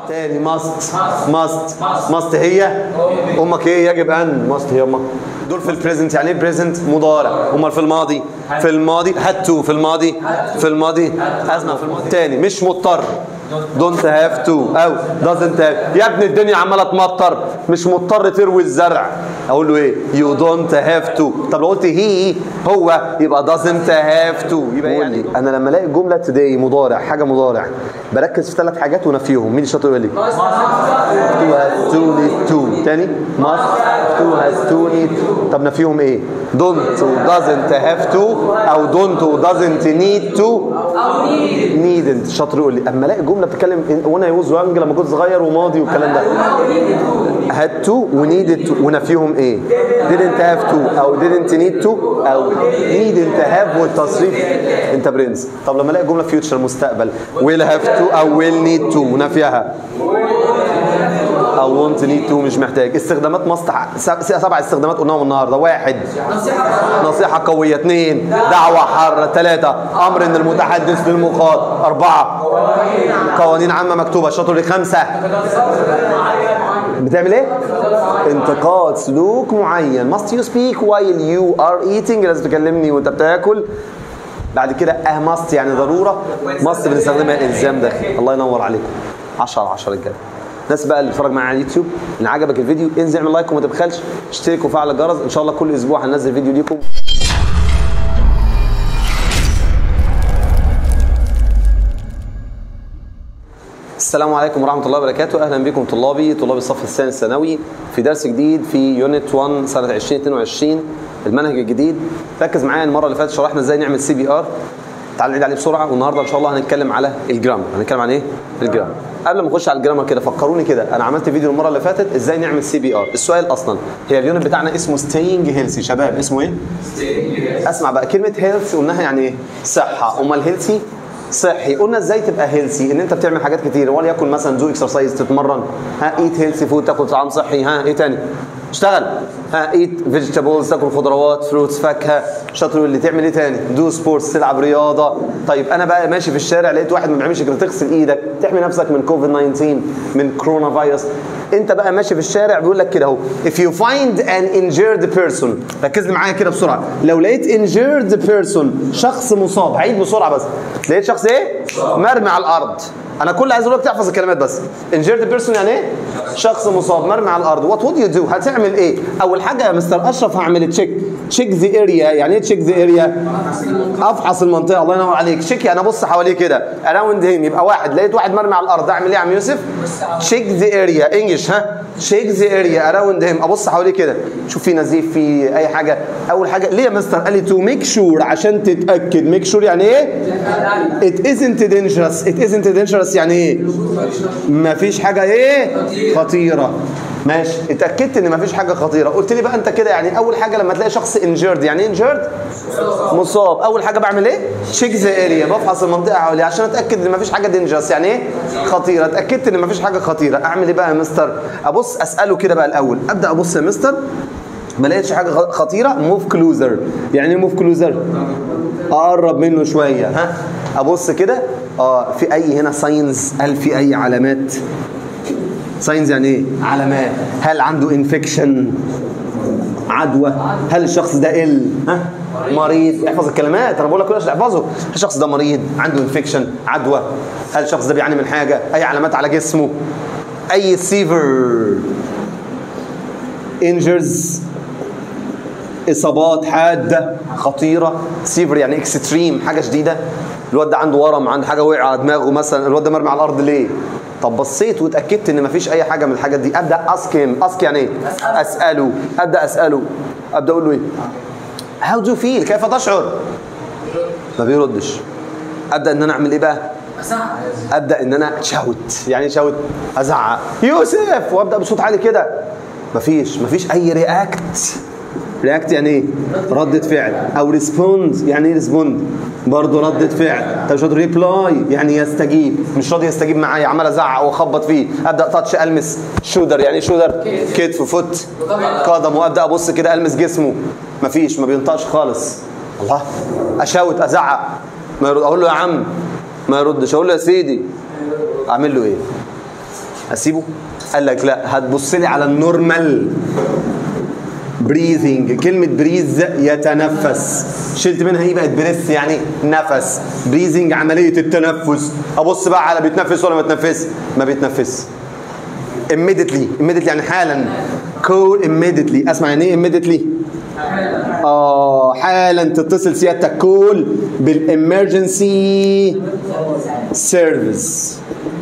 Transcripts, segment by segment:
تاني ماست ماست ماست هي امك ايه يجب ان ماست هي امك دول في البريزنت يعني ايه بريزنت مضارع امال في الماضي في الماضي had to في الماضي في الماضي اسمع في الماضي تاني مش مضطر دونت هاف تو او دازنت هاف يا ابني الدنيا عماله تمطر مش مضطر تروي الزرع اقول له ايه يو دونت هاف تو طب لو قلت هي هو يبقى دازنت هاف تو يبقى إيه يعني انا لما الاقي جمله تداي مضارع حاجه مضارع بركز في ثلاث حاجات ونفيهم مين الشاطر يقول لي تو هاز تو نيد تو تاني must تو هاز تو نيد طب نفيهم ايه دونت ودازنت هاف تو او دونت ودازنت نيد تو نيدنت شاطر يقول لي اما الاقي جمله بتتكلم وانا يوز يانج لما كنت صغير وماضي والكلام ده had to ونيدد to ونفيهم ايه didn't have to او didn't need to او needn't have والتصريف انت برنس طب لما الاقي جمله فيوتشر مستقبل will have to او will need to ونفيها او want need to مش محتاج استخدامات مصلحة سبع استخدامات قلناهم النهارده واحد نصيحة قوية اثنين دعوة حارة ثلاثة أمر إن المتحدث للمخاطب أربعة قوانين عامة مكتوبة شاطر لي خمسة بتعمل ايه؟ انتقاد سلوك معين must you speak while you are eating لازم تكلمني وانت بتاكل بعد كده اه must يعني ضروره must بنستخدمها الزام داخلي الله ينور عليكم 10 على 10 رجاله الناس بقى اللي بتتفرج معايا على اليوتيوب ان عجبك الفيديو انزل اعمل لايك وما تبخلش اشترك وفعل الجرس ان شاء الله كل اسبوع هننزل فيديو ليكم السلام عليكم ورحمة الله وبركاته أهلا بكم طلابي طلاب الصف الثاني الثانوي في درس جديد في يونت 1 سنة 2022 المنهج الجديد ركز معايا المرة اللي فاتت شرحنا ازاي نعمل سي بي ار تعال نعيد عليه بسرعة والنهاردة إن شاء الله هنتكلم على الجرامر هنتكلم عن إيه؟ الجرامر قبل ما نخش على الجرامر كده فكروني كده أنا عملت فيديو المرة اللي فاتت ازاي نعمل سي بي ار السؤال أصلا هي اليونت بتاعنا اسمه ستينج هيلثي شباب اسمه إيه؟ اسمع بقى كلمة هيلث قلناها يعني إيه؟ صحة أمال هيلثي صحي قلنا ازاي تبقى هيلثي ان انت بتعمل حاجات كتير وليكن مثلا دو اكسرسايز تتمرن ها ايت هيلثي فود تاكل طعام صحي ها ايه تاني اشتغل ها ايت فيجيتابلز تاكل خضروات فروتس فاكهه شاطر اللي تعمل ايه تاني دو سبورتس تلعب رياضه طيب انا بقى ماشي في الشارع لقيت واحد ما بيعملش غير تغسل ايدك تحمي نفسك من كوفيد 19 من كورونا فيروس انت بقى ماشي في الشارع بيقول لك كده اهو if you find an injured person ركز لي معايا كده بسرعه لو لقيت injured person شخص مصاب هعيد بسرعه بس لقيت شخص ايه مرمي على الارض انا كل عايز اقول لك تحفظ الكلمات بس injured person يعني ايه شخص مصاب مرمي على الارض what would you do هتعمل ايه اول حاجه يا مستر اشرف هعمل تشيك تشيك ذا اريا يعني ايه تشيك ذا اريا افحص المنطقه الله ينور عليك تشيك انا ابص حواليه كده اراوند هيم يبقى واحد لقيت واحد مرمي على الارض اعمل ايه يا عم يوسف تشيك ذا اريا انجلش ها تشيك ذا اريا اراوند هيم ابص حواليه كده شوف في نزيف في اي حاجه اول حاجه ليه يا مستر قال لي تو ميك شور عشان تتاكد ميك شور يعني ايه ات ازنت دينجرس ات ازنت دينجرس يعني ايه مفيش حاجه ايه خطيره ماشي اتاكدت ان مفيش حاجه خطيره قلت لي بقى انت كده يعني اول حاجه لما تلاقي شخص انجيرد يعني ايه انجيرد مصاب اول حاجه بعمل ايه تشيك ذا اريا بفحص المنطقه حواليه عشان اتاكد ان مفيش حاجه دينجرس يعني ايه خطيره اتاكدت ان مفيش حاجه خطيره اعمل ايه بقى يا مستر ابص اساله كده بقى الاول ابدا ابص يا مستر ما لقيتش حاجه خطيره موف كلوزر يعني ايه موف كلوزر اقرب منه شويه ها ابص كده اه في اي هنا ساينز هل في اي علامات ساينز يعني ايه علامات هل عنده انفكشن عدوى هل الشخص ده ال ها مريض احفظ الكلمات انا بقول لك كل عشان احفظه هل الشخص ده مريض عنده انفكشن عدوى هل الشخص ده بيعاني من حاجه اي علامات على جسمه اي سيفر انجرز اصابات حاده خطيره سيفر يعني اكستريم حاجه شديده الواد ده عنده ورم عنده حاجه وقع على دماغه مثلا الواد ده مرمي على الارض ليه طب بصيت واتاكدت ان مفيش اي حاجه من الحاجات دي ابدا اسكم اسك يعني ايه اساله ابدا اساله ابدا اقول له ايه هاو دو فيل كيف تشعر ما بيردش ابدا ان انا اعمل ايه بقى ابدا ان انا شاوت يعني شاوت ازعق يوسف وابدا بصوت عالي كده مفيش مفيش اي رياكت رياكت يعني ايه؟ ردة فعل او ريسبوند يعني ايه ريسبوند؟ برضه ردة فعل طب مش راضي ريبلاي يعني يستجيب مش راضي يستجيب معايا عمال ازعق واخبط فيه ابدا تاتش المس شودر يعني ايه شودر؟ كتف فوت قدم وابدا ابص كده المس جسمه مفيش ما بينطقش خالص الله اشاوت ازعق ما يرد اقول له يا عم ما يردش اقول له يا سيدي اعمل له ايه؟ اسيبه قال لك لا هتبص لي على النورمال بريذنج كلمة بريز يتنفس شلت منها ايه بقت بريث يعني نفس بريزنج عملية التنفس ابص بقى على بيتنفس ولا ما بيتنفس ما بيتنفس immediately immediately يعني حالا كول immediately اسمع يعني ايه immediately اه حالا تتصل سيادتك كول بالامرجنسي سيرفيس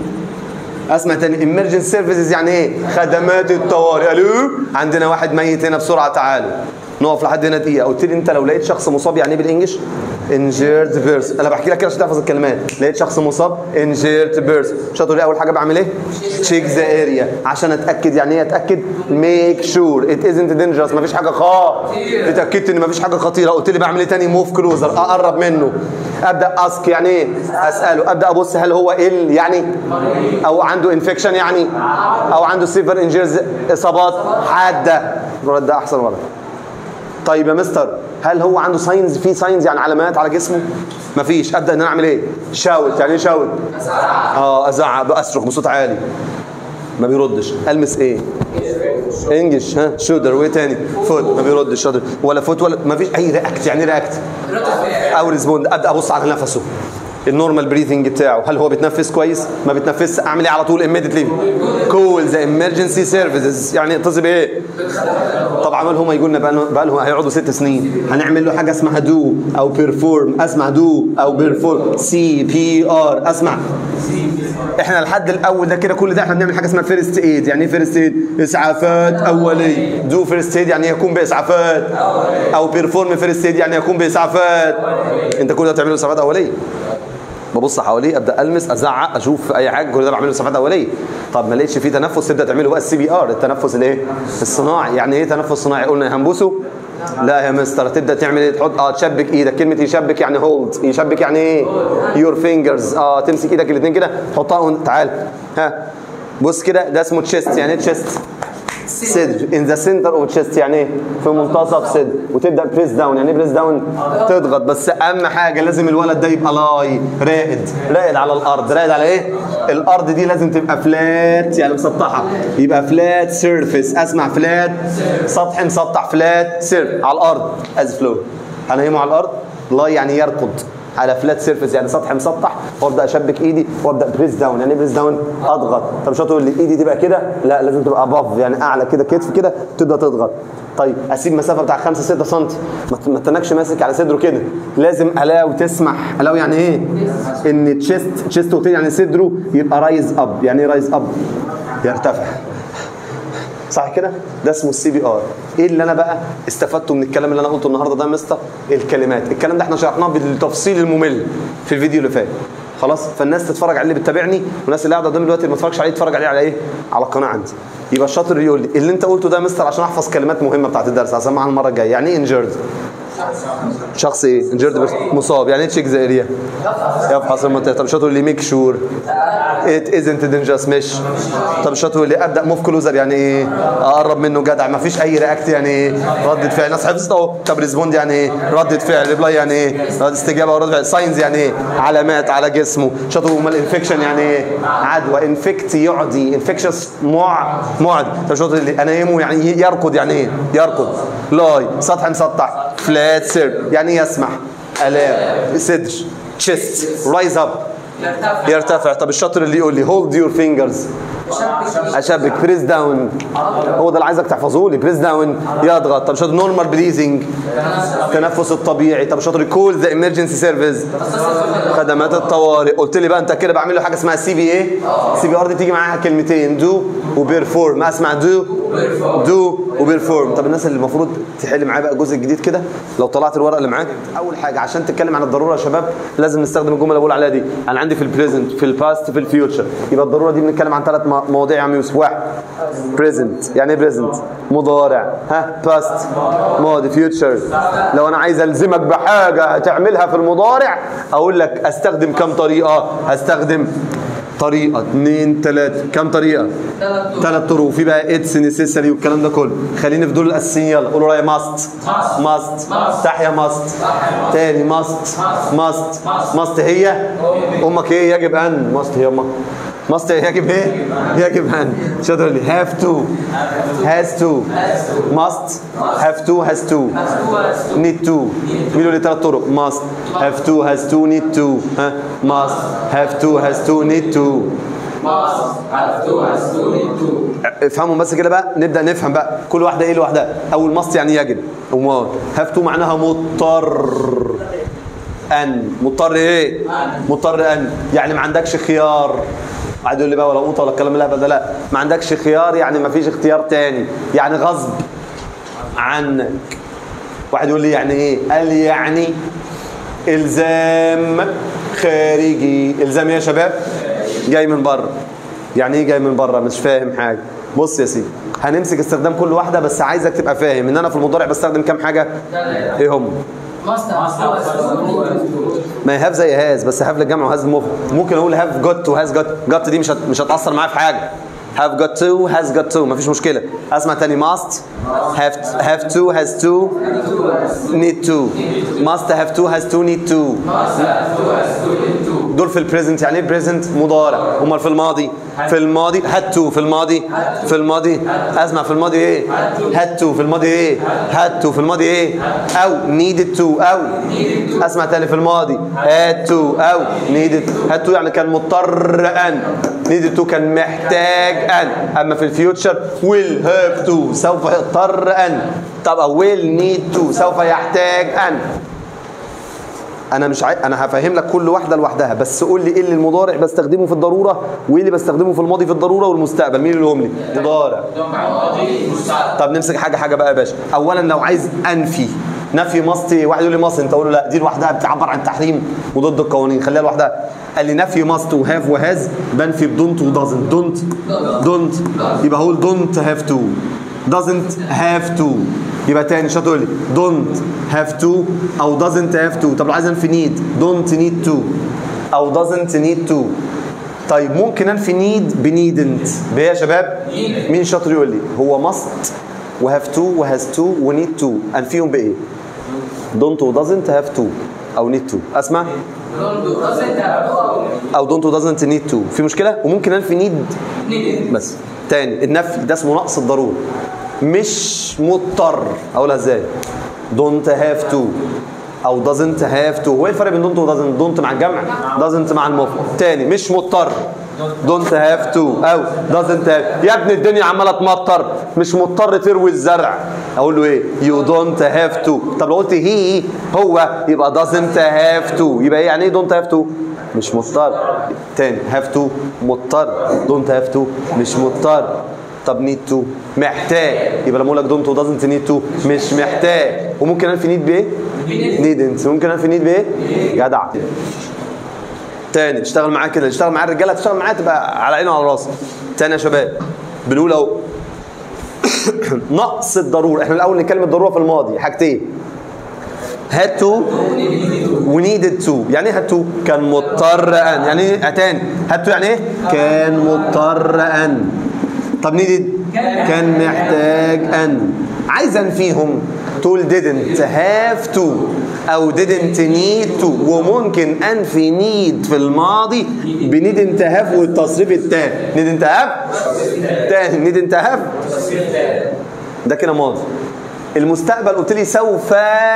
اسمع تاني emergency سيرفيسز يعني ايه خدمات الطوارئ الو عندنا واحد ميت هنا بسرعه تعالوا نقف لحد هنا دقيقه قلت لي انت لو لقيت شخص مصاب يعني ايه بالانجلش انجيرد بيرس انا بحكي لك كده عشان تحفظ الكلمات لقيت شخص مصاب انجيرد بيرس مش هتقول لي اول حاجه بعمل ايه تشيك ذا اريا عشان اتاكد يعني ايه اتاكد ميك شور ات ازنت دينجرس مفيش حاجه خطيره اتاكدت ان مفيش حاجه خطيره قلت لي بعمل ايه تاني موف كلوزر اقرب منه ابدا اسك يعني ايه اساله ابدا ابص هل هو ال يعني او عنده انفكشن يعني او عنده سيفر انجيرز اصابات حاده الولد ده احسن ولد طيب يا مستر هل هو عنده ساينز في ساينز يعني علامات على جسمه مفيش ابدا ان انا اعمل ايه شاوت يعني ايه شاوت اه ازعق باصرخ بصوت عالي ما بيردش المس ايه انجلش ها شودر وايه تاني فوت ما بيردش شودر ولا فوت ولا ما فيش اي رياكت يعني رياكت او ريسبوند ابدا ابص على نفسه النورمال بريثنج بتاعه هل هو بيتنفس كويس ما بيتنفسش اعمل ايه على طول immediately كول ذا emergency سيرفيسز يعني اتصل بايه طبعا هم يقول لنا بقى لهم هيقعدوا ست سنين هنعمل له حاجه اسمها دو او بيرفورم اسمع دو او بيرفورم سي بي ار اسمع احنا لحد الاول ده كده كل ده احنا بنعمل حاجه اسمها فيرست ايد يعني ايه فيرست ايد اسعافات اوليه دو فيرست ايد يعني يقوم باسعافات او بيرفورم فيرست ايد يعني يقوم باسعافات انت كل ده بتعمله اسعافات اوليه ببص حواليه ابدا المس ازعق اشوف اي حاجه كل ده بعمله اسعافات اوليه طب ما لقيتش فيه تنفس تبدا تعمله بقى السي بي ار التنفس الايه الصناعي يعني ايه تنفس صناعي قلنا هنبوسه لا يا مستر تبدا تعمل ايه تحط اه تشبك ايدك كلمه يشبك يعني هولد يشبك يعني ايه يور فينجرز اه تمسك ايدك الاثنين كده تحطها تعال ها بص كده ده اسمه تشيست يعني ايه تشيست صدر ان ذا سنتر اوف تشيست يعني ايه في منتصف صدر وتبدا بريس داون يعني ايه بريس داون تضغط بس اهم حاجه لازم الولد ده يبقى لاي رائد رائد على الارض رائد على ايه الارض دي لازم تبقى فلات يعني مسطحه يبقى فلات سيرفيس اسمع فلات سطح مسطح فلات سيرف على الارض از فلو هنهمه على الارض لاي يعني يركض على فلات سيرفيس يعني سطح مسطح وابدا اشبك ايدي وابدا بريس داون يعني ايه بريس داون اضغط طب مش هتقول لي ايدي تبقى كده لا لازم تبقى اباف يعني اعلى كده كتف كده تبدا تضغط طيب اسيب مسافه بتاع 5 6 سم ما تنكش ماسك على صدره كده لازم الاو تسمح الاو يعني ايه ان تشيست تشيست يعني صدره يبقى رايز اب يعني ايه رايز اب يرتفع صح كده ده اسمه السي بي ار ايه اللي انا بقى استفدته من الكلام اللي انا قلته النهارده ده يا مستر الكلمات الكلام ده احنا شرحناه بالتفصيل الممل في الفيديو اللي فات خلاص فالناس تتفرج عليه اللي بتتابعني والناس اللي قاعده قدامي دلوقتي اللي ما اتفرجش عليه يتفرج عليه على ايه على القناه عندي يبقى الشاطر يقول لي اللي انت قلته ده يا مستر عشان احفظ كلمات مهمه بتاعت الدرس هسمعها المره الجايه يعني ايه انجرد شخص ايه انجرد مصاب يعني ايه تشيك ذا اريا يفحص المنطقه طب الشاطر اللي ميك شور ات ازنت دينجرس مش طب الشاطر اللي ابدا موف كلوزر يعني ايه اقرب منه جدع ما فيش اي رياكت يعني ايه ردة فعل ناس حفظت اهو طب ريسبوند يعني ايه ردة فعل ريبلاي يعني ايه استجابه ورد فعل ساينز يعني ايه علامات على جسمه شاطر امال انفكشن يعني ايه عدوى انفكت يعدي انفكشس مع معدي طب الشاطر اللي انيمه يعني يركض يعني ايه يركض لاي سطح مسطح فلات سير يعني يسمح الام صدر تشيست رايز اب يرتفع يرتفع طب الشاطر اللي يقول لي هولد يور فينجرز اشبك بريس داون هو ده اللي عايزك تحفظه لي بريس داون يضغط طب شاطر نورمال بريزنج التنفس الطبيعي طب شاطر كول ذا ايمرجنسي سيرفيس خدمات الطوارئ قلت لي بقى انت كده بعمل له حاجه اسمها سي بي اي سي بي ار دي تيجي معاها كلمتين دو وبيرفورم اسمع دو دو وبيرفورم طب الناس اللي المفروض تحل معايا بقى الجزء الجديد كده لو طلعت الورق اللي معاك اول حاجه عشان تتكلم عن الضروره يا شباب لازم نستخدم الجمله اللي بقول عليها دي انا عندي في البريزنت في الباست في الفيوتشر يبقى الضروره دي بنتكلم عن ثلاث مواضيع يا عم يوسف واحد بريزنت يعني ايه بريزنت مضارع ها باست ماضي فيوتشر لو انا عايز الزمك بحاجه هتعملها في المضارع اقول لك استخدم كم طريقه هستخدم طريقة اثنين ثلاثة كم طريقة؟ ثلاث طرق في بقى اتس نيسيسري والكلام ده كله خلينا في دول الاساسيين يلا قولوا رايا ماست ماست تحيا ماست تاني ماست ماست ماست هي امك ايه يجب ان ماست هي امك must يجب ايه يجب ان شو تقول لي have to has to must have to has to need to مين يقول لي ثلاث طرق must have to has to need to ها must have to has to need to must have to has to need to افهموا بس كده بقى نبدا نفهم بقى كل واحده ايه لوحدها اول ماست يعني يجب امال هاف تو معناها مضطر ان مضطر ايه مضطر ان يعني ما عندكش خيار قاعد يقول لي بقى ولا قوطه ولا الكلام الهبل ده لا ما عندكش خيار يعني ما فيش اختيار تاني يعني غصب عنك واحد يقول لي يعني ايه قال لي يعني الزام خارجي الزام ايه يا شباب جاي من بره يعني ايه جاي من بره مش فاهم حاجه بص يا سيدي هنمسك استخدام كل واحده بس عايزك تبقى فاهم ان انا في المضارع بستخدم كام حاجه ايه هم must have to has to need to ما هي هاف زي هاز بس هاف للجمع وهاز للمفرد ممكن اقول هاف جوت وهاز جوت جوت دي مش هت... مش هتاثر معايا في حاجه have got to has got to مفيش مشكله اسمع تاني must have have to has to need to must have to has to need to دول في البريزنت يعني ايه بريزنت مضارع امال في الماضي في الماضي had to في الماضي في الماضي اسمع في الماضي ايه had to في الماضي ايه had to في الماضي ايه او needed to او اسمع تاني في الماضي had to او needed had to يعني كان مضطر ان needed to كان محتاج ان اما في الفيوتشر will have to سوف يضطر ان طب او will need to سوف يحتاج ان انا مش عاي... انا هفهم لك كل واحده لوحدها بس قول لي ايه اللي المضارع بستخدمه في الضروره وايه اللي بستخدمه في الماضي في الضروره والمستقبل مين اللي هم لي مضارع طب نمسك حاجه حاجه بقى يا باشا اولا لو عايز انفي نفي ماستي واحد يقول لي ماست انت اقول له لا دي لوحدها بتعبر عن التحريم وضد القوانين خليها لوحدها قال لي نفي ماست وهاف وهاز بنفي بدونت ودازنت دونت دونت يبقى هقول دونت هاف تو doesn't have to يبقى تاني مش هتقول لي don't have to او doesn't have to طب لو عايز انفي need don't need to او doesn't need to طيب ممكن انفي need ب needn't بايه يا شباب؟ مين شاطر يقول لي هو must وهاف to وهاز to ونيد to انفيهم بايه؟ don't و doesn't have to او need to اسمع او don't و doesn't need to في مشكله وممكن انفي need بس تاني النفي ده اسمه نقص الضروره مش مضطر اقولها ازاي don't have to او doesn't have to هو ايه الفرق بين don't و doesn't don't مع الجمع doesn't مع المفرد تاني مش مضطر don't have to او doesn't have يا ابني الدنيا عماله تمطر مش مضطر تروي الزرع اقول له ايه you don't have to طب لو قلت هي هو يبقى doesn't have to يبقى ايه يعني ايه don't have to مش مضطر تاني have to مضطر don't have to مش مضطر طب نيد تو محتاج يبقى لما اقول لك دونت ودازنت نيد تو مش محتاج وممكن انفي نيد بايه؟ نيدنت ممكن انفي نيد بايه؟ جدع تاني اشتغل معاه كده اشتغل معاه الرجاله تشتغل معاه تبقى على عينه وعلى راسه تاني يا شباب بنقول اهو نقص الضروره احنا الاول نتكلم الضروره في الماضي حاجتين had to ونيدد تو يعني ايه had to كان مضطر ان يعني ايه تاني had to يعني ايه كان مضطر ان طب نيدد كان محتاج ان عايز انفيهم تقول didn't have to او didn't need to وممكن انفي need في الماضي ب didn't have والتصريف التاني didn't have تاني didn't have ده كده ماضي المستقبل قلت لي سوف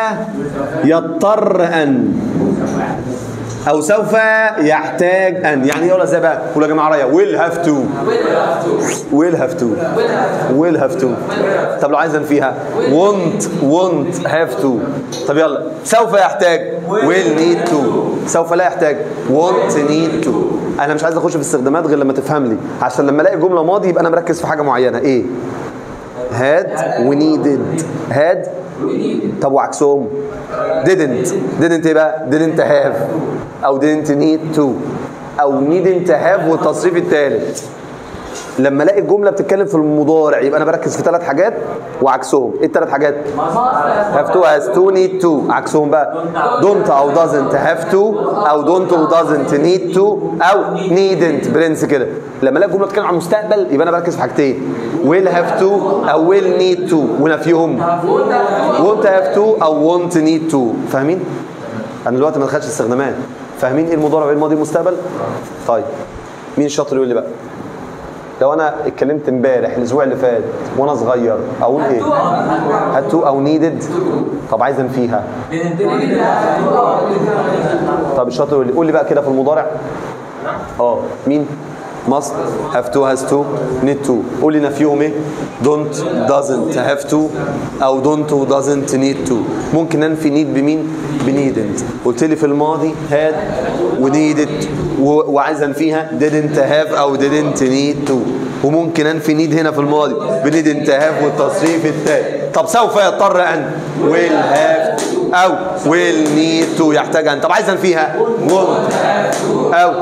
يضطر ان او سوف يحتاج ان يعني ايه ولا ازاي بقى قول يا جماعه رايا will have to will have to will have to طب لو عايز فيها won't won't have to طب يلا سوف يحتاج will need to سوف لا يحتاج won't need to انا مش عايز اخش في استخدامات غير لما تفهم لي عشان لما الاقي جمله ماضي يبقى انا مركز في حاجه معينه ايه had ونيدد had طب وعكسهم didn't didn't ايه بقى didn't have او didn't need to او needn't have والتصريف الثالث لما الاقي الجمله بتتكلم في المضارع يبقى انا بركز في ثلاث حاجات وعكسهم ايه الثلاث حاجات have to has to need to عكسهم بقى don't او doesn't have to او don't و doesn't need to او needn't برنس كده لما الاقي الجمله بتتكلم عن المستقبل يبقى انا بركز في حاجتين will have to او will need to ونفيهم won't have to او won't need to فاهمين انا دلوقتي ما دخلتش استخدامات فاهمين ايه المضارع وايه الماضي والمستقبل طيب مين شاطر يقول لي بقى لو انا اتكلمت امبارح الاسبوع اللي فات وانا صغير اقول ايه هاتو او نيدد طب عايز انفيها طب الشاطر يقول لي قول لي بقى كده في المضارع اه مين must have to has to need to قول لي نفيهم ايه don't doesn't have to او don't و doesn't need to ممكن ننفي need بمين بneedn't قلت لي في الماضي had و needed و- وعايز انفيها didn't have او didn't need to وممكن انفي need هنا في الماضي ب didn't have والتصريف التاني طب سوف يضطر ان will have او will need to يحتاج ان طب عايز انفيها won't او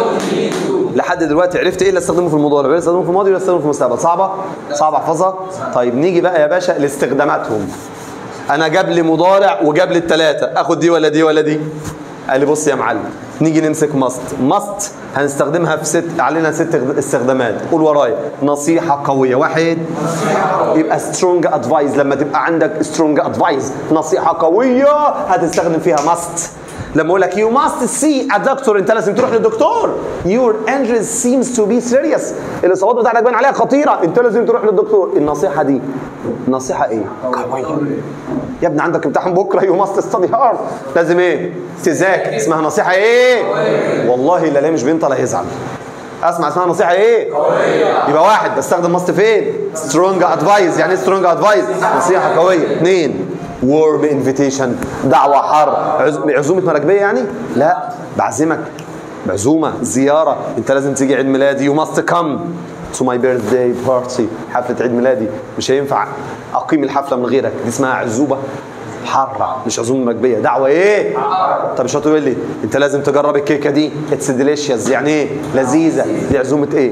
لحد دلوقتي عرفت ايه اللي استخدمه في المضارع ولا استخدمه في الماضي ولا استخدمه في المستقبل صعبه صعبه احفظها طيب نيجي بقى يا باشا لاستخداماتهم انا جاب لي مضارع وجاب لي الثلاثه اخد دي ولا دي ولا دي قال لي بص يا معلم نيجي نمسك ماست ماست هنستخدمها في ست علينا ست استخدامات قول ورايا نصيحه قويه واحد يبقى سترونج ادفايس لما تبقى عندك سترونج ادفايس نصيحه قويه هتستخدم فيها ماست لما اقول لك يو ماست سي ا دكتور انت لازم تروح للدكتور يور انجريز سيمز تو بي سيريس الاصابات بتاعتك باين عليها خطيره انت لازم تروح للدكتور النصيحه دي نصيحه ايه قويه يا ابني عندك امتحان بكره يو ماست ستدي هارد لازم ايه تذاكر اسمها نصيحه ايه والله اللي لا مش بينطل هيزعل اسمع اسمها نصيحه ايه يبقى واحد بستخدم ماست فين سترونج ادفايس يعني ايه سترونج ادفايس نصيحه قويه اثنين وورم انفيتيشن دعوه حر عز- عزومه مراكبيه يعني لا بعزمك بعزومه زياره انت لازم تيجي عيد ميلادي يو ماست كم تو ماي بيرثداي بارتي حفله عيد ميلادي مش هينفع اقيم الحفله من غيرك دي اسمها عزوبه حاره مش عزومه مراكبيه دعوه ايه طب مش هتقول لي انت لازم تجرب الكيكه دي اتس ديليشيوس يعني ايه لذيذه دي عزومه ايه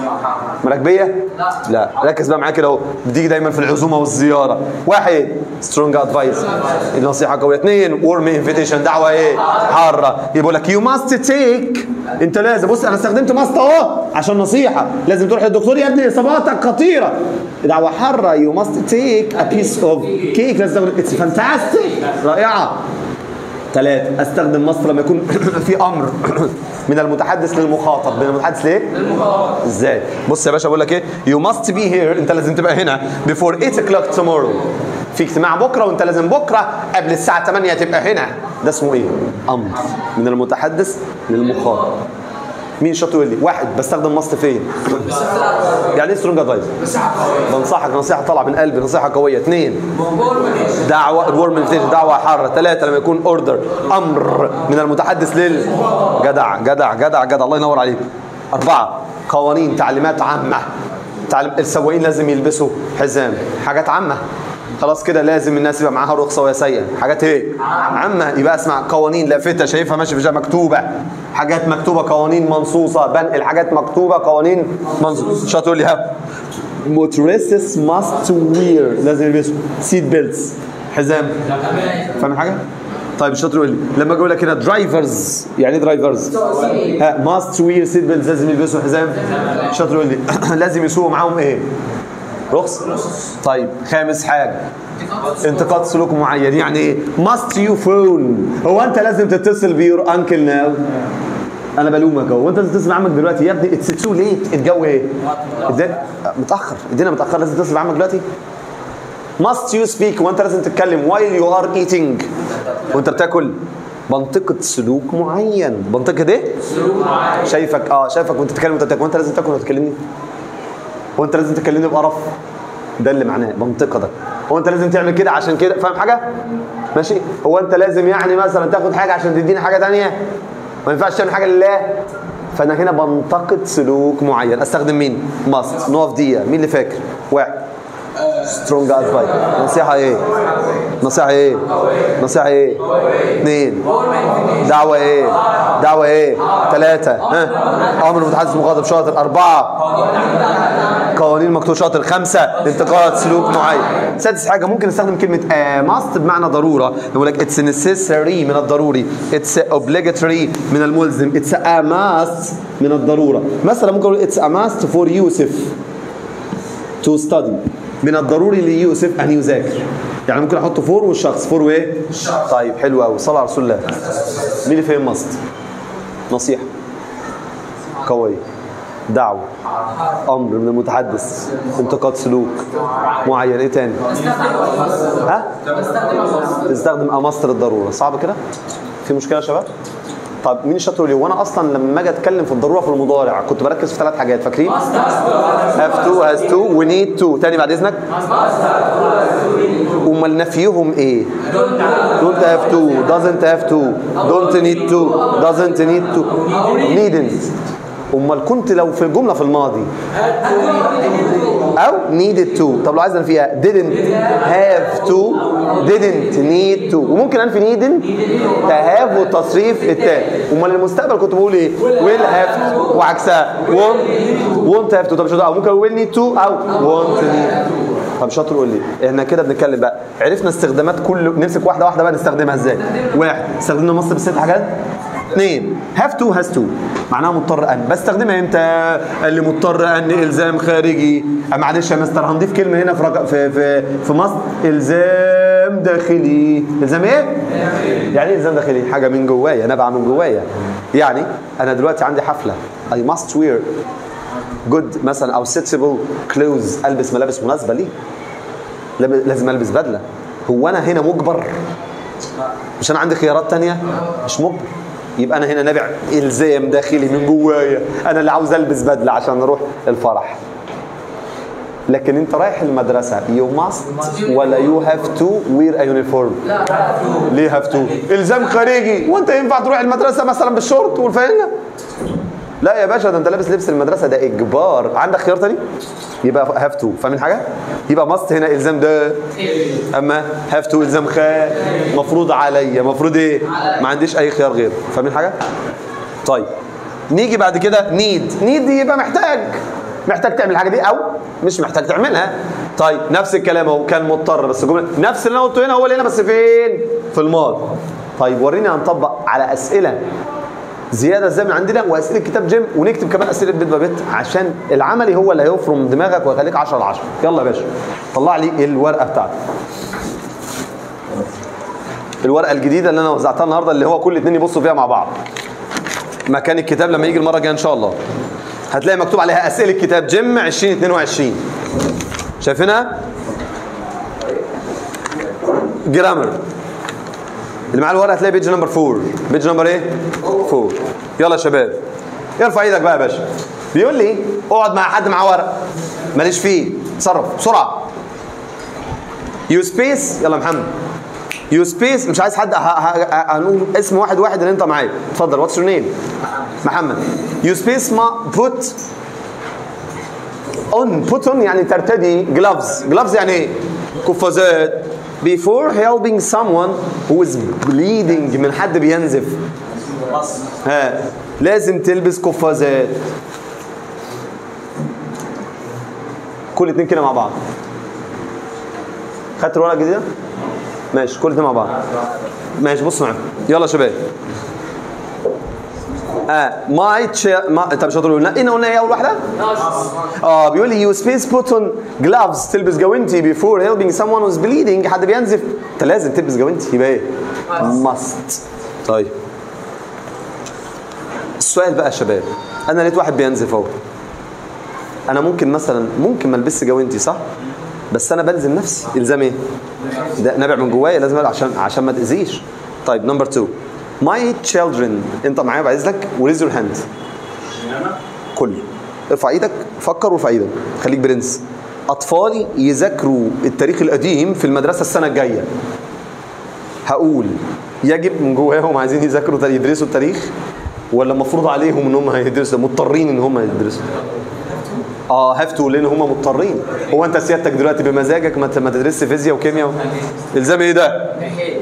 مراكبيه لا ركز بقى معايا كده اهو بتيجي دايما في العزومه والزياره واحد سترونج ادفايس النصيحه قويه اثنين ورم انفيتيشن دعوه ايه حاره يقول لك يو ماست تيك انت لازم بص انا استخدمت ماست اهو عشان نصيحه لازم تروح للدكتور يا ابني اصاباتك خطيره دعوه حاره يو ماست تيك ا بيس اوف كيك لازم اتس فانتاستيك رائعه ثلاثة استخدم مصر لما يكون في امر من المتحدث للمخاطب من المتحدث ليه؟ للمخاطب ازاي؟ بص يا باشا بقول لك ايه يو ماست بي هير انت لازم تبقى هنا before 8 o'clock tomorrow في اجتماع بكره وانت لازم بكره قبل الساعه 8 تبقى هنا ده اسمه ايه؟ امر من المتحدث للمخاطب مين شاطر يقول لي؟ واحد بستخدم ماست فين؟ يعني ايه سترونج ادفايس؟ بنصحك نصيحه طالعه من قلبي نصيحه قويه اثنين دعوه الورم انفيتيشن دعوه حاره ثلاثه لما يكون اوردر امر من المتحدث لل جدع جدع جدع جدع الله ينور عليك اربعه قوانين تعليمات عامه تعليم السواقين لازم يلبسوا حزام حاجات عامه خلاص كده لازم الناس يبقى معاها رخصه وهي سايقه حاجات ايه عامه يبقى اسمع قوانين لافته شايفها ماشي في مكتوبه حاجات مكتوبه قوانين منصوصه بنقل حاجات مكتوبه قوانين منصوصه مش هتقول لي ها motorists must wear لازم يلبسوا سيت بيلتس حزام فاهم حاجه؟ طيب شاطر يقول لي لما اقول لك هنا درايفرز يعني ايه درايفرز؟ ها ماست وير سيت بيلتس لازم يلبسوا حزام شاطر يقول لي لازم يسوقوا معاهم ايه؟ رخص طيب خامس حاجه انتقاد سلوك معين يعني ايه ماست يو فون هو انت لازم تتصل بيور انكل ناو انا بلومك اهو وانت لازم تتصل بعمك دلوقتي يا ابني اتس تو ليت الجو ايه الدنيا متاخر الدنيا متاخر لازم تتصل بعمك دلوقتي must you speak وانت لازم تتكلم while you are eating وانت بتاكل منطقة سلوك معين منطقة ايه؟ سلوك معين شايفك اه شايفك وانت بتتكلم وانت بتاكل وانت لازم تاكل وتكلمني وانت لازم تكلمني بقرف ده اللي معناه منطقة ده هو انت لازم تعمل كده عشان كده فاهم حاجة؟ ماشي هو انت لازم يعني مثلا تاخد حاجة عشان تديني حاجة تانية ما ينفعش تعمل حاجة لله فانا هنا بنتقد سلوك معين استخدم مين؟ ماست نقف دقيقة مين اللي فاكر؟ واحد سترونج ادفايس نصيحة ايه؟ نصيحة ايه؟ نصيحة ايه؟ اثنين دعوة ايه؟ دعوة ايه؟ ثلاثة ها؟ أمر متحدث مخاطب شاطر أربعة قوانين مكتوب شاطر خمسة انتقاد سلوك معين سادس حاجة ممكن نستخدم كلمة ماست بمعنى ضرورة نقول لك اتس necessary من الضروري اتس obligatory من الملزم اتس a must من الضرورة مثلا ممكن نقول اتس a must for يوسف to study من الضروري ليوسف ان يذاكر يعني ممكن احط فور والشخص فور وايه طيب حلو قوي صلى على رسول الله مين اللي فهم ماست نصيحه قويه دعوة امر من المتحدث انتقاد سلوك معين ايه تاني ها تستخدم امصر الضروره صعب كده في مشكله يا شباب طب مين الشاطر ليه وانا اصلا لما اجي اتكلم في الضروره في المضارع كنت بركز في ثلاث حاجات فاكرين have to has to و need to تاني بعد اذنك امال نفيهم ايه don't have to doesn't have to don't need to doesn't need to needn't امال كنت لو في الجمله في الماضي او needed to طب لو عايز فيها didn't have to didn't need to وممكن انفي needn't تهاف والتصريف التاني امال المستقبل كنت بقول ايه will have to وعكسها won't won't have to طب مش او ممكن will need to او won't need to طب شاطر قول لي احنا كده بنتكلم بقى عرفنا استخدامات كل نمسك واحده واحده بقى نستخدمها ازاي واحد استخدمنا مصر بست حاجات اثنين هاف تو هاز تو معناها مضطر ان بستخدمها امتى قال لي مضطر ان الزام خارجي أه معلش يا مستر هنضيف كلمه هنا في رق... في في في مصر الزام داخلي الزام ايه يعني ايه الزام داخلي حاجه من جوايا نابعه من جوايا يعني انا دلوقتي عندي حفله I must wear good مثلا او sensible clothes البس ملابس مناسبه ليه لم- لازم البس بدله هو انا هنا مجبر مش انا عندي خيارات تانية مش مجبر يبقى انا هنا نابع الزام داخلي من جوايا انا اللي عاوز البس بدله عشان نروح الفرح لكن انت رايح المدرسه يو ماست ولا يو هاف تو وير ا يونيفورم ليه هاف تو الزام خارجي وانت ينفع تروح المدرسه مثلا بالشورت والفانله لا يا باشا ده انت لابس لبس المدرسه ده اجبار عندك خيار تاني يبقى هاف تو فاهمين حاجه يبقى ماست هنا الزام ده اما هاف تو الزام خا مفروض عليا مفروض ايه ما عنديش اي خيار غيره فاهمين حاجه طيب نيجي بعد كده نيد نيد يبقى محتاج محتاج تعمل الحاجه دي او مش محتاج تعملها طيب نفس الكلام اهو كان مضطر بس الجمله نفس اللي انا قلته هنا هو اللي هنا بس فين في الماضي طيب وريني هنطبق على اسئله زياده زي من عندنا واسئله كتاب جيم ونكتب كمان اسئله بيت بابيت عشان العملي هو اللي هيفرم دماغك ويخليك 10 على 10 يلا يا باشا طلع لي الورقه بتاعتك الورقه الجديده اللي انا وزعتها النهارده اللي هو كل اتنين يبصوا فيها مع بعض مكان الكتاب لما يجي المره الجايه ان شاء الله هتلاقي مكتوب عليها اسئله كتاب جيم 2022 شايفينها جرامر اللي معاه الورقه هتلاقي بيج نمبر 4 بيج نمبر ايه 4 يلا يا شباب ارفع ايدك بقى يا باشا بيقول لي اقعد مع حد معاه ورق ماليش فيه اتصرف بسرعه يو سبيس يلا يا محمد يو سبيس مش عايز حد ه- ه- ه- هنقول اسم واحد واحد اللي انت معاه اتفضل واتس يور نيم محمد يو سبيس ما بوت اون بوت اون يعني ترتدي جلافز جلافز يعني ايه قفازات before helping someone who is bleeding من حد بينزف ها لازم تلبس قفازات كل اتنين كده مع بعض خدت الورقه الجديده ماشي كل اتنين مع بعض ماشي بص معايا يلا يا شباب اه ماي تشي ما طب مش هتقولوا لنا ايه قلنا ايه اول واحده؟ اه بيقول لي يو سبيس بوت اون جلافز تلبس جوانتي بيفور هيلبينج سم ون was bleeding حد بينزف انت لازم تلبس جوانتي يبقى ايه؟ ماست طيب السؤال بقى يا شباب انا لقيت واحد بينزف اهو انا ممكن مثلا ممكن ما البسش جوانتي صح؟ بس انا بلزم نفسي الزام ايه؟ ده نابع من جوايا لازم ألبس عشان عشان ما تاذيش طيب نمبر 2 ماي children انت معايا بعز لك وريز يور هاند كل ارفع ايدك فكر وارفع ايدك خليك برنس اطفالي يذاكروا التاريخ القديم في المدرسه السنه الجايه هقول يجب من جواهم عايزين يذاكروا تاريخ- يدرسوا التاريخ ولا مفروض عليهم ان هم هيدرسوا مضطرين ان هم يدرسوا اه هاف تو لان هم مضطرين هو انت سيادتك دلوقتي بمزاجك ما ت- ما تدرسش فيزياء وكيمياء و... الزام ايه ده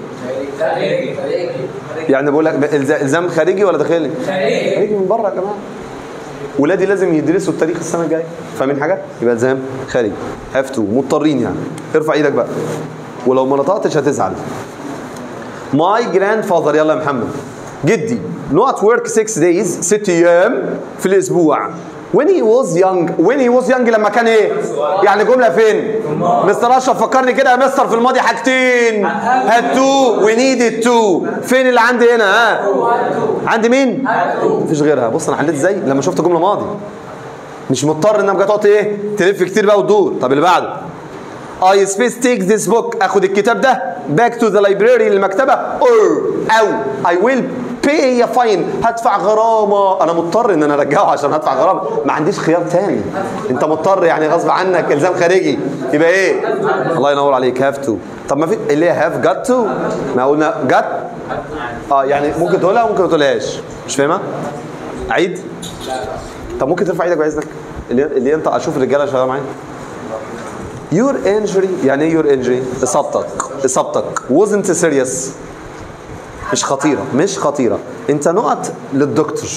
يعني بقول لك ب- إلزا- الزام خارجي ولا داخلي خارجي من بره يا جماعه ولادي لازم يدرسوا التاريخ السنه الجايه فاهمين حاجه يبقى الزام خارجي هاف تو مضطرين يعني ارفع ايدك بقى ولو ما نطقتش هتزعل ماي جراند فاذر يلا يا محمد جدي نوت ورك 6 دايز ست ايام في الاسبوع when he was young when he was young لما كان ايه يعني جمله فين مستر اشرف فكرني كده يا مستر في الماضي حاجتين had to we needed to فين اللي عندي هنا ها عندي مين مفيش غيرها بص انا حليت ازاي لما شفت جمله ماضي مش مضطر انك تقعد ايه تلف كتير بقى وتدور طب اللي بعده I space take this book اخد الكتاب ده back to the library للمكتبة or او I will pay a fine هدفع غرامة انا مضطر ان انا ارجعه عشان هدفع غرامة ما عنديش خيار تاني انت مضطر يعني غصب عنك الزام خارجي يبقى ايه الله ينور عليك have to طب ما في اللي هي have got to ما قلنا got اه يعني ممكن تقولها وممكن ما تقولهاش مش فاهمها عيد طب ممكن ترفع ايدك باذنك اللي, اللي انت اشوف الرجاله شغاله معايا Your injury يعني ايه your injury؟ اصابتك اصابتك wasn't serious مش خطيرة مش خطيرة انت نقط للدكتور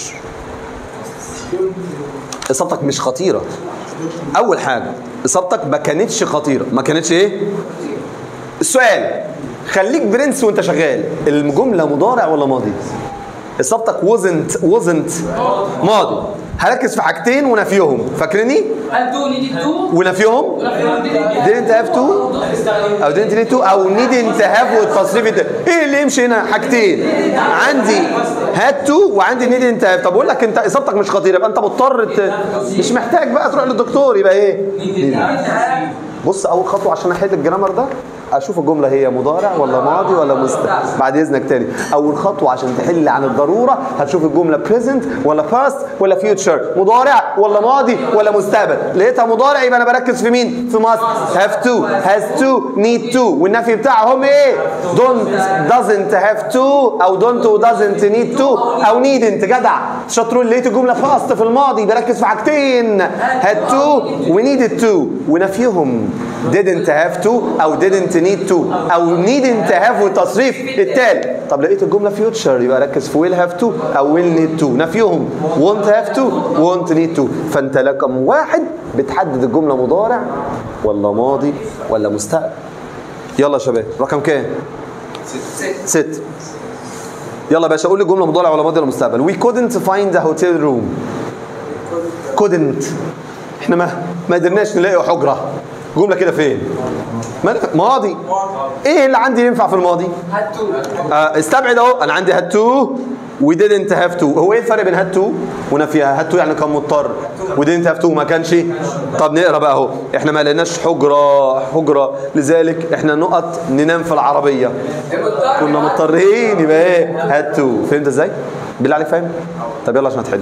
اصابتك مش خطيرة اول حاجة اصابتك ما كانتش خطيرة ما كانتش ايه؟ السؤال خليك برنس وانت شغال الجملة مضارع ولا ماضي؟ اصابتك wasn't wasn't ماضي هركز في حاجتين ونفيهم فاكرني؟ هل تو نيدي تو ونفيهم ونفيهم didn't have to او didn't need to او didn't have والتصريف الت- ايه اللي يمشي هنا حاجتين عندي had to وعندي didn't have طب اقول لك انت اصابتك مش خطيره يبقى انت مضطر ت... مش محتاج بقى تروح للدكتور يبقى ايه بص اول خطوه عشان احل الجرامر ده اشوف الجمله هي مضارع ولا ماضي ولا مستقبل بعد اذنك تاني اول خطوه عشان تحل عن الضروره هتشوف الجمله present ولا past ولا future مضارع ولا ماضي ولا مستقبل لقيتها مضارع يبقى انا بركز في مين في must have to has to need to والنفي بتاعهم ايه don't doesn't have to او don't و doesn't need to او needn't جدع شاطرون لقيت الجمله past في الماضي بركز في حاجتين had to و needed to ونفيهم didn't have to او didn't need to او needn't have والتصريف التالي طب لقيت الجمله future يبقى ركز في will have to او will need to نفيهم won't have to won't need to فانت رقم واحد بتحدد الجمله مضارع ولا ماضي ولا مستقبل يلا يا شباب رقم كام ست يلا يا باشا قول لي الجمله مضارع ولا ماضي ولا مستقبل we couldn't find a hotel room couldn't احنا ما ما قدرناش نلاقي حجره جمله كده فين ما- ماضي ايه اللي عندي ينفع في الماضي هل تو آه استبعد اهو انا عندي هاد تو و didn't have to هو ايه الفرق بين هاد تو ونفيها هاد تو يعني كان مضطر و didn't have to ما كانش طب نقرا بقى اهو احنا ما لقيناش حجره حجره لذلك احنا نقط ننام في العربيه كنا مضطرين يبقى ايه هاد تو فهمت ازاي بالله عليك فاهم طب يلا عشان هتحل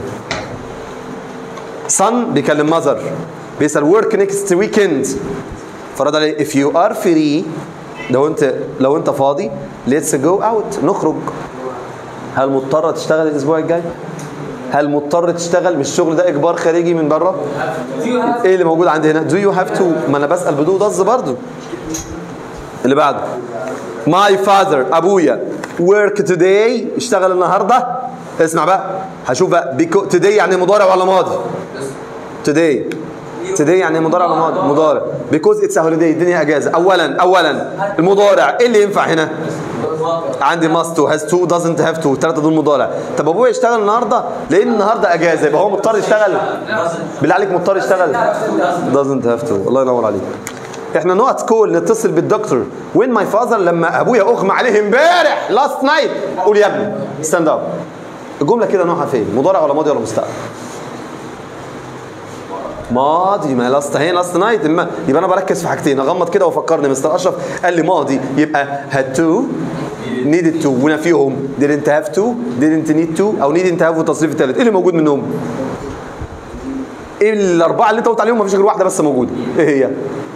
son بيكلم mother بيسال work next weekend فرد عليه if you are free لو انت لو انت فاضي let's go out نخرج هل مضطر تشتغل الاسبوع الجاي هل مضطر تشتغل مش الشغل ده اجبار خارجي من بره ايه اللي موجود عندي هنا do you have to ما انا بسال بدون ضز برضو اللي بعده my father ابويا work today اشتغل النهارده اسمع بقى هشوف بقى because today يعني مضارع ولا ماضي today today يعني مضارع ولا ماضي مضارع because it's a holiday الدنيا اجازه اولا اولا المضارع ايه اللي ينفع هنا عندي must to has to doesn't have to الثلاثه دول مضارع طب ابويا يشتغل النهارده لان النهارده اجازه يبقى هو مضطر يشتغل بالله عليك مضطر يشتغل doesn't have to الله ينور عليك احنا نقط كول نتصل بالدكتور وين ماي فاذر لما ابويا اغمى عليه امبارح لاست نايت قول يا ابني ستاند اب الجمله كده نوعها فين مضارع ولا ماضي ولا مستقبل ماضي ما لاست هي لاست نايت يبقى انا بركز في حاجتين اغمض كده وفكرني مستر اشرف قال لي ماضي يبقى had to needed to ونفيهم didn't have to didn't need to او needn't have والتصريف الثالث ايه اللي موجود منهم؟ ايه الاربعه اللي انت قلت عليهم مفيش غير واحده بس موجوده ايه هي؟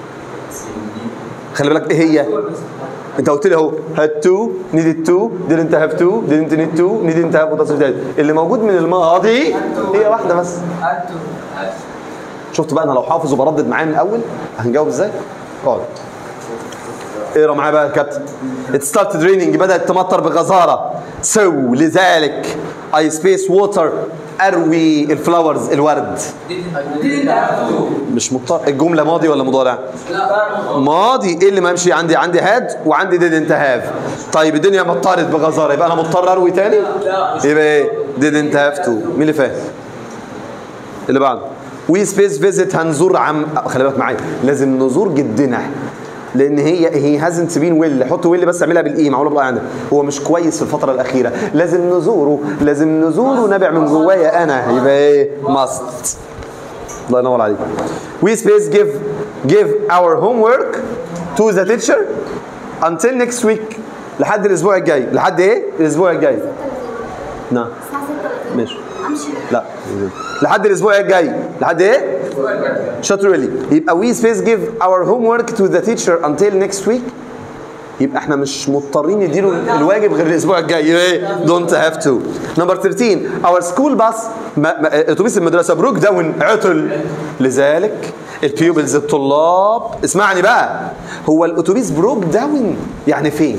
خلي بالك ايه هي؟ انت قلت لي اهو had to needed to didn't have to didn't need to needn't have والتصريف الثالث اللي موجود من الماضي هي واحده بس هل تو شفت بقى انا لو حافظ وبردد معاه من الاول هنجاوب ازاي؟ اقعد اقرا معايا بقى يا كابتن It started raining بدأت تمطر بغزارة so لذلك I space water أروي الفلاورز الورد didn't have to مش مضطر الجملة ماضي ولا مضارع؟ لا ماضي ايه اللي ما يمشي عندي عندي هاد وعندي didn't have طيب الدنيا مطرت بغزارة يبقى انا مضطر اروي تاني؟ يبقى ايه؟ didn't have to مين اللي فاهم؟ اللي بعده وي سبيس فيزيت هنزور عم خلي بالك معايا لازم نزور جدنا لان هي هي هازنت بين ويل حط ويل بس اعملها بالاي معموله بالاي عندك هو مش كويس في الفتره الاخيره لازم نزوره لازم نزوره نابع من جوايا انا يبقى ايه ماست الله ينور عليك we space give give our homework to the teacher until next week لحد الاسبوع الجاي لحد ايه الاسبوع الجاي نعم الساعة 6 ماشي امشي لا لحد الاسبوع الجاي لحد ايه شاطر لي يبقى we space give our homework to the teacher until next week يبقى احنا مش مضطرين نديله الواجب غير الاسبوع الجاي يبقى ايه don't have to نمبر 13 our school bus ما- ما- اتوبيس المدرسه بروك داون عطل لذلك البيوبلز الطلاب اسمعني بقى هو الاتوبيس بروك داون يعني فين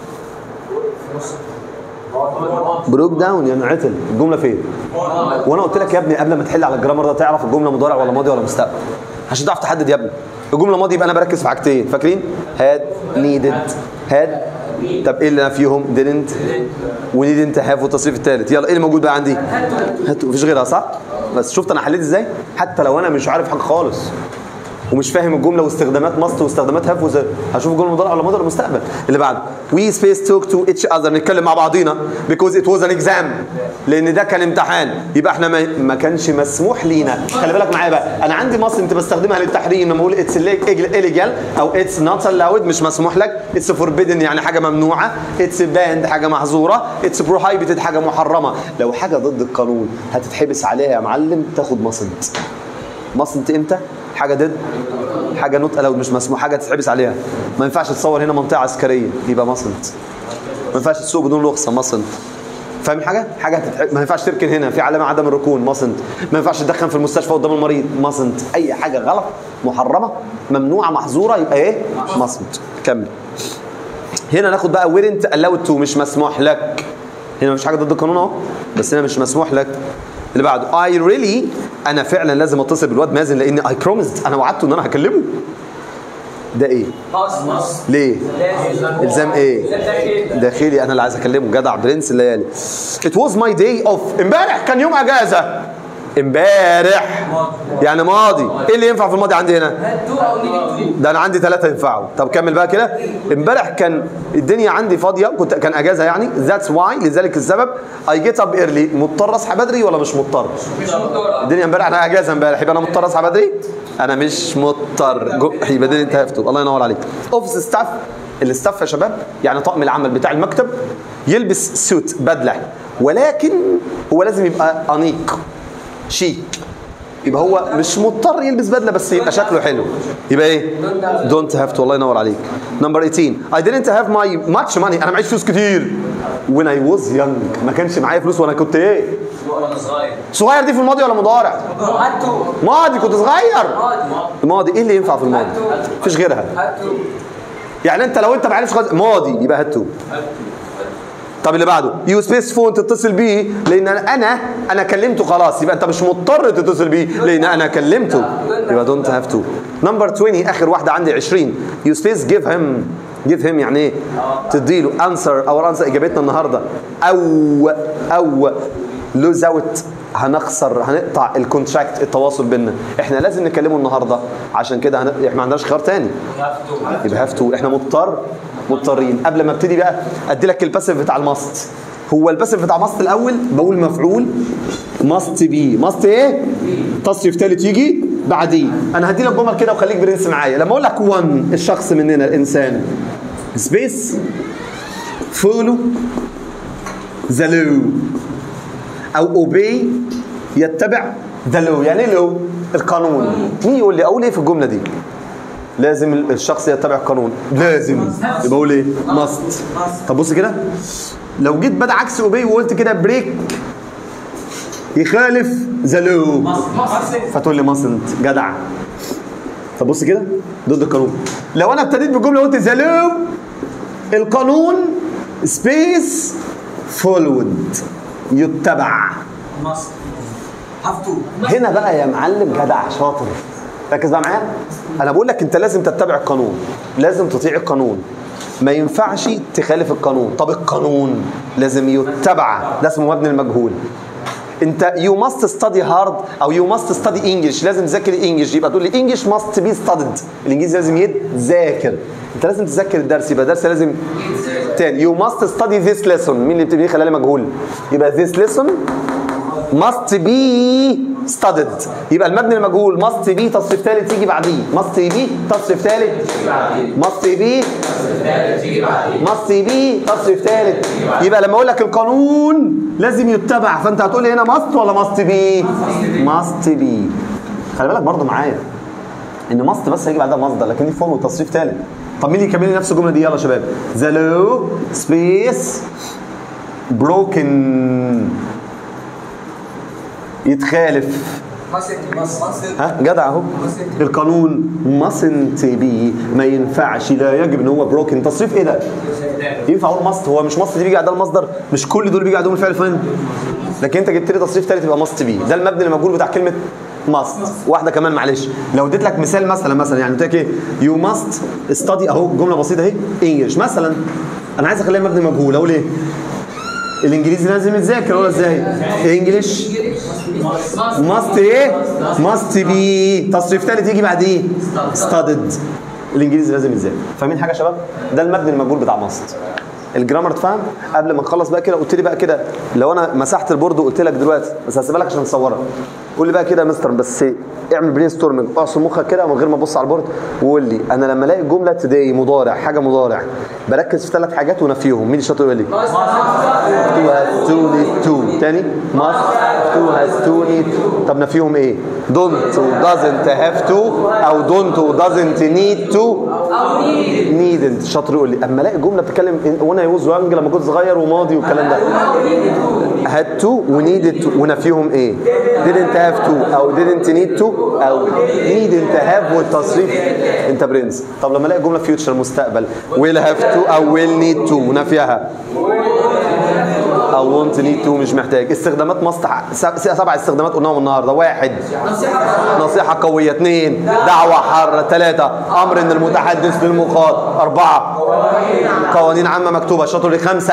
بروك داون يعني عطل الجمله فين وانا قلت لك يا ابني قبل ما تحل على الجرامر ده تعرف الجمله مضارع ولا ماضي ولا مستقبل عشان تعرف تحدد يا ابني الجمله ماضي يبقى انا بركز في حاجتين فاكرين هاد نيدد هاد طب ايه اللي فيهم didn't ونيد انت هاف والتصريف الثالث يلا ايه اللي موجود بقى عندي هات مفيش غيرها صح بس شفت انا حليت ازاي حتى لو انا مش عارف حاجه خالص ومش فاهم الجمله واستخدامات ماست واستخدامات هاف وزي هشوف الجمله مضارع ولا ماضي ولا مستقبل اللي بعده we space talk to each other نتكلم مع بعضينا because it was an exam لان ده كان امتحان يبقى احنا ما, ما كانش مسموح لينا خلي بالك معايا بقى انا عندي ماست انت بستخدمها للتحريم لما اقول اتس illegal او اتس not allowed مش مسموح لك اتس forbidden يعني حاجه ممنوعه اتس banned حاجه محظوره اتس prohibited حاجه محرمه لو حاجه ضد القانون هتتحبس عليها يا معلم تاخد مصنت مصنت امتى حاجه ضد حاجه نوت الاود مش مسموح حاجه تتحبس عليها ما ينفعش تصور هنا منطقه عسكريه يبقى مصنت ما ينفعش تسوق بدون رخصه مصنت فاهم حاجه حاجه هتتحب... ما ينفعش تركن هنا في علامه عدم الركون مصنت ما ينفعش تدخن في المستشفى قدام المريض مصنت اي حاجه غلط محرمه ممنوعه محظوره يبقى ايه مصنت كمل هنا ناخد بقى ويرنت allowed to مش مسموح لك هنا مش حاجه ضد القانون اهو بس هنا مش مسموح لك اللي بعده اي ريلي انا فعلا لازم اتصل بالواد مازن لان اي بروميسد انا وعدته ان انا هكلمه ده ايه ليه الزام ايه داخلي انا اللي عايز اكلمه جدع برنس الليالي it was my day off امبارح كان يوم اجازه امبارح يعني ماضي ايه اللي ينفع في الماضي عندي هنا ده انا عندي ثلاثة ينفعوا طب كمل بقى كده امبارح كان الدنيا عندي فاضية كنت كان اجازة يعني ذاتس واي لذلك السبب اي جيت اب ايرلي مضطر اصحى بدري ولا مش مضطر الدنيا امبارح انا اجازة امبارح يبقى انا مضطر اصحى بدري انا مش مضطر جو- يبقى دي انت هفتو الله ينور عليك اوفيس ستاف الاستاف يا شباب يعني طاقم العمل بتاع المكتب يلبس سوت بدلة ولكن هو لازم يبقى انيق شيك يبقى هو مش مضطر يلبس بدله بس يبقى شكله حلو يبقى ايه دونت هاف تو الله ينور عليك نمبر 18 I didn't have my much money انا معيش فلوس كتير when I was young ما كانش معايا فلوس وانا كنت ايه وانا صغير صغير دي في الماضي ولا مضارع هاتوا ماضي كنت صغير ماضي الماضي ايه اللي ينفع في الماضي مفيش غيرها هاتوا يعني انت لو انت معلش خد... ماضي يبقى هات تو طب اللي بعده يو سبيس فون تتصل بيه لان انا انا انا كلمته خلاص يبقى انت مش مضطر تتصل بيه لان انا كلمته يبقى دونت هاف تو نمبر 20 اخر واحده عندي 20 يو سبيس جيف هيم جيف هيم يعني ايه تديله انسر او انسر اجابتنا النهارده او او لوز اوت هنخسر هنقطع الكونتراكت التواصل بينا احنا لازم نكلمه النهارده عشان كده هن... احنا ما عندناش خيار تاني يبقى هاف تو احنا مضطر مضطرين قبل ما ابتدي بقى ادي لك الباسيف بتاع الماست هو الباسيف بتاع ماست الاول بقول مفعول ماست بي ماست ايه تصريف ثالث يجي بعديه انا هدي لك جمل كده وخليك برنس معايا لما اقول لك وان الشخص مننا الانسان سبيس فولو ذا لو او اوبي يتبع ذا لو يعني ايه لو القانون مين يقول لي اقول ايه في الجمله دي لازم الشخص يتبع القانون لازم يبقى اقول ايه ماست طب بص كده لو جيت بدا عكس اوبي وقلت كده بريك يخالف ذا لو فتقول لي ماسنت جدع طب بص كده ضد القانون لو انا ابتديت بالجمله وقلت ذا لو القانون سبيس فولود يتبع هافتو هنا بقى يا معلم جدع شاطر ركز بقى معايا انا بقول لك انت لازم تتبع القانون لازم تطيع القانون ما ينفعش تخالف القانون طب القانون لازم يتبع ده اسمه مبني المجهول انت يو ماست ستادي هارد او يو ماست ستادي انجلش لازم تذاكر انجلش يبقى تقول لي انجلش ماست بي ستادد الانجليزي لازم يتذاكر انت لازم تذاكر الدرس يبقى الدرس لازم تاني يو ماست ستادي ذيس ليسون مين اللي بتبتدي خلالي مجهول يبقى ذيس ليسون must be studied يبقى المبني المجهول must be تصريف ثالث يجي بعديه must be تصريف ثالث must be تيجي بعدين must be تصريف ثالث يبقى لما اقول لك القانون لازم يتبع فانت هتقول لي هنا must ولا must be must be خلي بالك برضه معايا ان must بس هيجي بعدها مصدر لكن دي فورم وتصريف ثالث طب مين يكمل لي نفس الجمله دي يلا يا شباب the law space broken يتخالف ها جدع اهو القانون mustn't be ما ينفعش لا يجب ان هو بروكن تصريف ايه ده؟ ينفع اقول ماست هو مش ماست دي بيجي بعدها المصدر مش كل دول بيجي بعدهم الفعل الفلاني لكن انت جبت لي تصريف ثالث يبقى ماست بي ده المبني المجهول بتاع كلمه ماست واحده كمان معلش لو اديت لك مثال مثلا مثلا يعني قلت لك ايه يو ماست ستادي اهو جمله بسيطه اهي انجلش مثلا انا عايز اخليها مبني مجهول اقول ايه؟ الانجليزي لازم يتذاكر ولا ازاي؟ انجلش ماست ايه؟ ماست بي تصريف ثالث يجي بعد ايه؟ ستادد الانجليزي لازم يتذاكر فاهمين حاجه يا شباب؟ ده المبني المجهول بتاع ماست الجرامر اتفهم قبل ما نخلص بقى كده قلت لي بقى كده لو انا مسحت البورد وقلت لك دلوقتي بس هسيبها لك عشان تصورها قول لي بقى كده يا مستر بس اعمل برين ستورمنج اعصر مخك كده من غير ما تبص على البورد وقول لي انا لما الاقي جمله تداي مضارع حاجه مضارع بركز في ثلاث حاجات ونفيهم مين الشاطر يقول لي؟ to has to need to تاني must to has to need طب نفيهم ايه don't و doesn't have to او don't و doesn't need to needn't شاطر يقول لي اما الاقي جمله بتتكلم وانا يوز يونج لما كنت صغير وماضي والكلام ده had to و needed to ونفيهم ايه didn't have to او didn't need to او needn't have والتصريف انت برنس طب لما الاقي جمله future مستقبل will have to او will need to ونفيها او want need to مش محتاج استخدامات مصلحة سبع استخدامات قلناهم النهارده واحد نصيحة قوية اثنين دعوة حارة ثلاثة أمر إن المتحدث للمخاطب أربعة قوانين عامة مكتوبة شاطر خمسة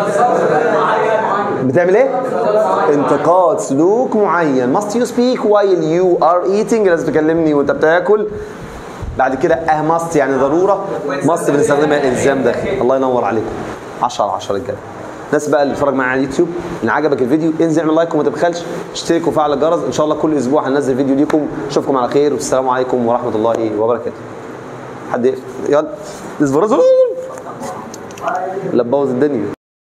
بتعمل ايه؟ انتقاد سلوك معين must you speak while you are eating لازم تكلمني وانت بتاكل بعد كده اه must يعني ضروره must بنستخدمها الزام داخلي الله ينور عليكم 10 على 10 رجاله الناس بقى اللي بتتفرج معايا على اليوتيوب ان عجبك الفيديو انزل اعمل لايك وما تبخلش اشترك وفعل الجرس ان شاء الله كل اسبوع هننزل فيديو ليكم اشوفكم على خير والسلام عليكم ورحمه الله وبركاته حد يقفل يلا اصبر اصبر لا تبوظ الدنيا